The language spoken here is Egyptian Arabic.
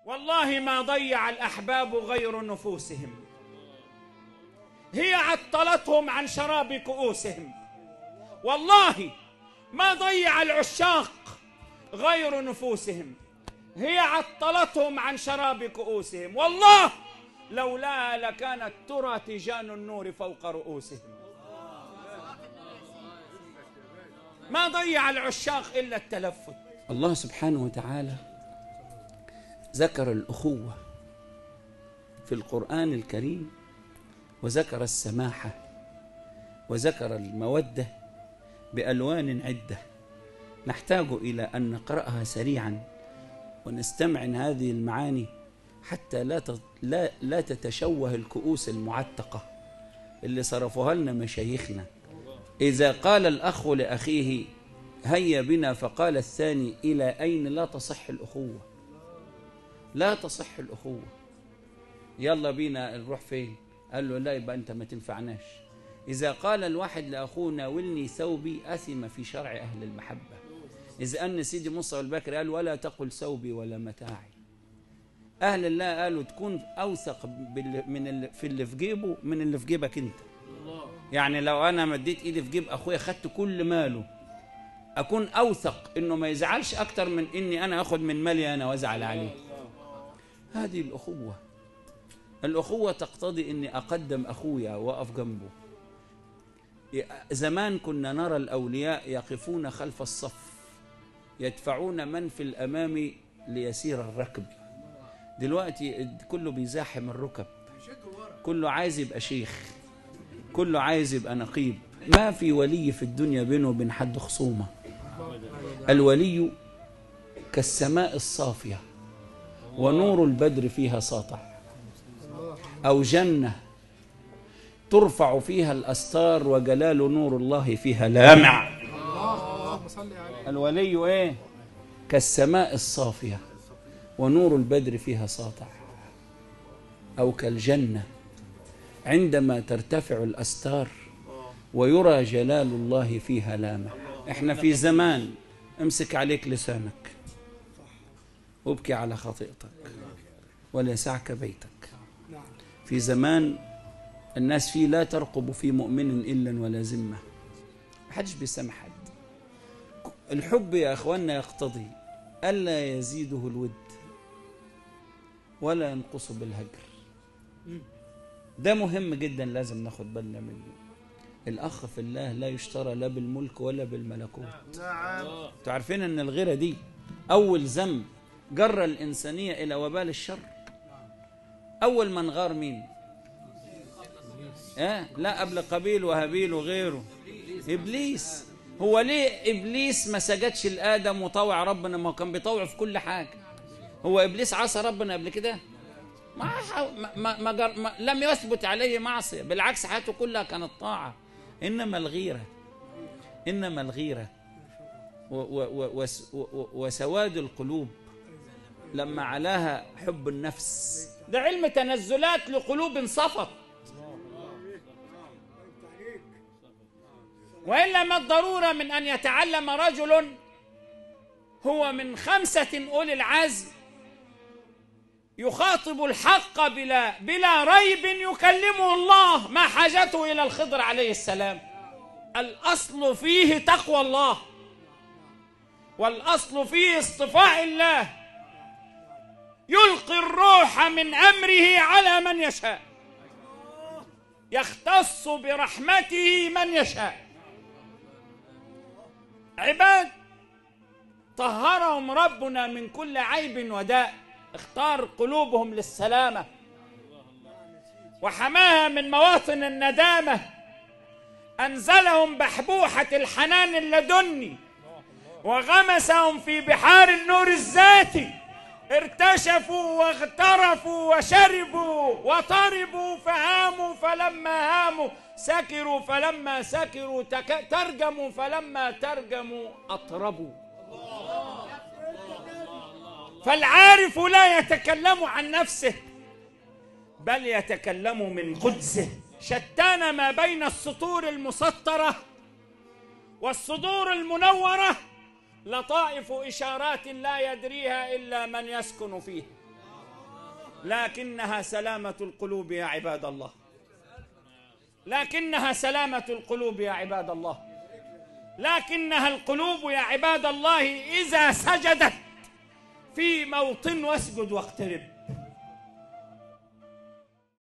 والله ما ضيع الأحباب غير نفوسهم هي عطلتهم عن شراب كؤوسهم والله ما ضيع العشاق غير نفوسهم هي عطلتهم عن شراب كؤوسهم والله لولاها لكانت ترى تيجان النور فوق رؤوسهم ما ضيع العشاق إلا التلفت الله سبحانه وتعالى ذكر الأخوة في القرآن الكريم وذكر السماحة وذكر المودة بألوان عدة نحتاج إلى أن نقرأها سريعا ونستمعن هذه المعاني حتى لا لا لا تتشوه الكؤوس المعتقة اللي صرفوها لنا مشايخنا إذا قال الأخ لأخيه هيا بنا فقال الثاني إلى أين لا تصح الأخوة لا تصح الأخوة يلا بينا نروح فين قال له لا يبقى أنت ما تنفعناش إذا قال الواحد لأخوه ناولني ثوبي أثم في شرع أهل المحبة إذا أن سيدي موسى البكر قال ولا تقل ثوبي ولا متاعي أهل الله قالوا تكون أوثق من اللي في اللي في جيبه من اللي في جيبك أنت يعني لو أنا مديت إيدي في جيب أخويا خدت كل ماله أكون أوثق إنه ما يزعلش أكتر من إني أنا أخذ من مالي أنا وأزعل عليه هذه الأخوة الأخوة تقتضي إني أقدم أخويا وأقف جنبه زمان كنا نرى الأولياء يقفون خلف الصف يدفعون من في الأمام ليسير الركب دلوقتي كله بيزاحم الركب كله عايز يبقى شيخ كله عايز يبقى نقيب ما في ولي في الدنيا بينه وبين حد خصومة الولي كالسماء الصافية ونور البدر فيها ساطع أو جنة ترفع فيها الأستار وجلال نور الله فيها لامع الولي إيه كالسماء الصافية ونور البدر فيها ساطع أو كالجنة عندما ترتفع الأستار ويرى جلال الله فيها لامع احنا في زمان امسك عليك لسانك وابكي على خطيئتك وليسعك بيتك في زمان الناس فيه لا ترقب في مؤمن إلا ولا ذمة محدش بيسامح حد الحب يا أخوانا يقتضي ألا يزيده الود ولا ينقص بالهجر ده مهم جدا لازم ناخد بالنا منه الأخ في الله لا يشترى لا بالملك ولا بالملكوت نعم تعرفين أن الغيرة دي أول ذنب جر الإنسانية إلى وبال الشر أول من غار مين آه لا قبل قبيل وهابيل وغيره إبليس هو ليه إبليس ما سجدش لآدم وطوع ربنا ما كان بيطوع في كل حاجة هو إبليس عصى ربنا قبل كده ما, ما, ما, جر ما لم يثبت عليه معصية بالعكس حياته كلها كانت طاعة إنما الغيرة إنما الغيرة و و و وسواد القلوب لما علاها حب النفس ده علم تنزلات لقلوب صفت وإلا ما الضرورة من أن يتعلم رجل هو من خمسة أولي العزم يخاطب الحق بلا بلا ريب يكلمه الله ما حاجته إلى الخضر عليه السلام الأصل فيه تقوى الله والأصل فيه اصطفاء الله يلقي الروح من أمره على من يشاء يختص برحمته من يشاء عباد طهرهم ربنا من كل عيب وداء اختار قلوبهم للسلامة وحماها من مواطن الندامة أنزلهم بحبوحة الحنان اللدني وغمسهم في بحار النور الذاتي ارتشفوا واغترفوا وشربوا وطربوا فهاموا فلما هاموا سكروا فلما سكروا تك... ترجموا فلما ترجموا أطربوا فالعارف لا يتكلم عن نفسه بل يتكلم من قدسه شتان ما بين السطور المسطرة والصدور المنورة لطائف إشارات لا يدريها إلا من يسكن فيه لكنها سلامة القلوب يا عباد الله لكنها سلامة القلوب يا عباد الله لكنها القلوب يا عباد الله إذا سجدت في موطن واسجد واقترب